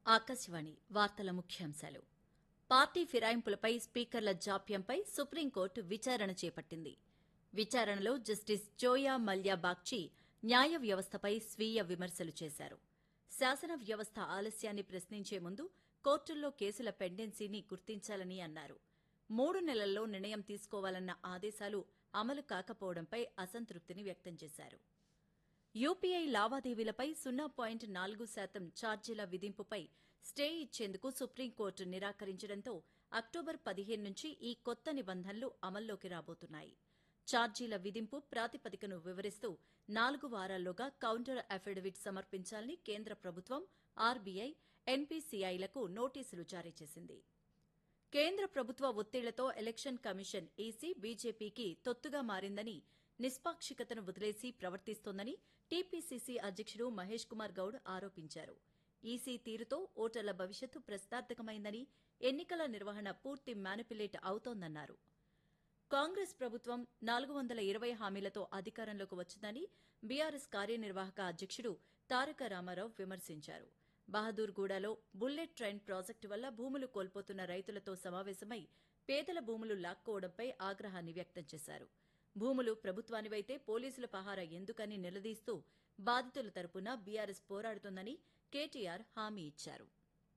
ఆకాశవాణి వార్తల ముఖ్యాంశాలు party ఫిరాయింపులపై స్పీకర్ల జాప్యంపై supreme court విచారణ చేపట్టింది విచారణలో జస్టిస్ జోయా మల్యా బాగ్చి న్యాయ వ్యవస్థపై స్వీయ విమర్శలు చేశారు శాసన వ్యవస్థ ఆలస్యాన్ని ప్రశ్నించే ముందు కోర్టుల్లో కేసుల పెండెన్సీని గుర్తించాలని అన్నారు మూడు నెలల్లో నిర్ణయం తీసుకోవాలన్న ఆదేశాలు అమలు కాకపోవడంపై అసంతృప్తిని వ్యక్తం చేశారు యూపీఐ లావాదేవీలపై సున్నా పాయింట్ నాలుగు శాతం ఛార్జీల విధింపుపై స్టే ఇచ్చేందుకు సుప్రీంకోర్టు నిరాకరించడంతో అక్టోబర్ పదిహేను నుంచి ఈ కొత్త నిబంధనలు అమల్లోకి రాబోతున్నాయి ఛార్జీల విధింపు ప్రాతిపదికను వివరిస్తూ నాలుగు వారాల్లోగా కౌంటర్ అఫిడవిట్ సమర్పించాలని కేంద్ర ప్రభుత్వం ఆర్బీఐ ఎన్పీసీఐలకు నోటీసులు జారీ చేసింది కేంద్ర ప్రభుత్వ ఒత్తిళ్లతో ఎలక్షన్ కమిషన్ ఈసీ బీజేపీకి తొత్తుగా మారిందని నిష్పాక్షికతను వదిలేసి ప్రవర్తిస్తోందని టీపీసీసీ అధ్యకుడు మహేష్ కుమార్ గౌడ్ ఆరోపించారు ఈసీ తీరుతో ఓటర్ల భవిష్యత్తు ప్రశ్నార్థకమైందని ఎన్నికల నిర్వహణ పూర్తి మ్యానిపులేట్ అవుతోందన్నారు కాంగ్రెస్ ప్రభుత్వం నాలుగు వందల ఇరవై హామీలతో అధికారంలోకి వచ్చిందని బీఆర్ఎస్ కార్యనిర్వాహక అధ్యకుడు తారక రామారావు విమర్శించారు బహదూర్గూడలో బుల్లెట్ ట్రైన్ ప్రాజెక్టు వల్ల భూములు కోల్పోతున్న రైతులతో సమావేశమై పేదల భూములు లాక్కోవడంపై ఆగ్రహాన్ని వ్యక్తం చేశారు భూములు ప్రభుత్వానివైతే పోలీసుల పహారా ఎందుకని నిలదీస్తూ బాధితుల తరపున బీఆర్ఎస్ పోరాడుతోందని కేటీఆర్ హామీ ఇచ్చారు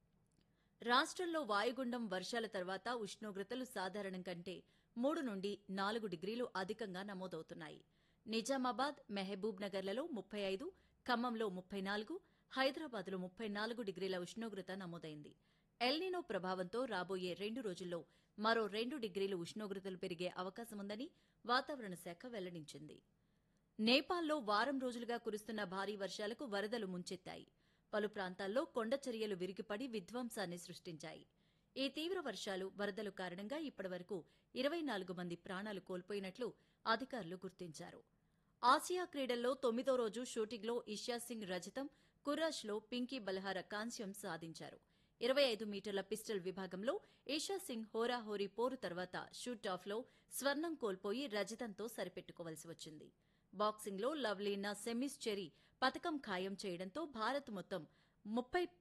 రాష్ట్రంలో వాయుగుండం వర్షాల తర్వాత ఉష్ణోగ్రతలు సాధారణం కంటే మూడు నుండి నాలుగు డిగ్రీలు అధికంగా నమోదవుతున్నాయి నిజామాబాద్ మహబూబ్ నగర్లలో ముప్పై ఐదు ఖమ్మంలో ముప్పై నాలుగు హైదరాబాద్లో ముప్పై నాలుగు డిగ్రీల ఉష్ణోగ్రత నమోదైంది ఎల్నినో ప్రభావంతో రాబోయే రెండు రోజుల్లో మరో రెండు డిగ్రీలు ఉష్ణోగ్రతలు పెరిగే అవకాశముందని వాతావరణ శాఖ వెల్లడించింది నేపాల్లో వారం రోజులుగా కురుస్తున్న భారీ వర్షాలకు వరదలు ముంచెత్తాయి పలు ప్రాంతాల్లో కొండచర్యలు విరిగిపడి విధ్వంసాన్ని సృష్టించాయి ఈ తీవ్ర వర్షాలు వరదలు కారణంగా ఇప్పటివరకు ఇరవై నాలుగు మంది ప్రాణాలు కోల్పోయినట్లు అధికారులు గుర్తించారు ఆసియా క్రీడల్లో తొమ్మిదో రోజు షూటింగ్లో ఇషా సింగ్ రజతం కుర్రాష్లో పింకీ బల్హార కాంస్యం సాధించారు ఇరవై ఐదు మీటర్ల పిస్టల్ విభాగంలో ఈషా సింగ్ హోరాహోరీ పోరు తర్వాత షూట్ ఆఫ్లో స్వర్ణం కోల్పోయి రజతంతో సరిపెట్టుకోవలసి వచ్చింది బాక్సింగ్లో లవ్లీనా సెమీస్ చెరీ పథకం ఖాయం చేయడంతో భారత్ మొత్తం ముప్పై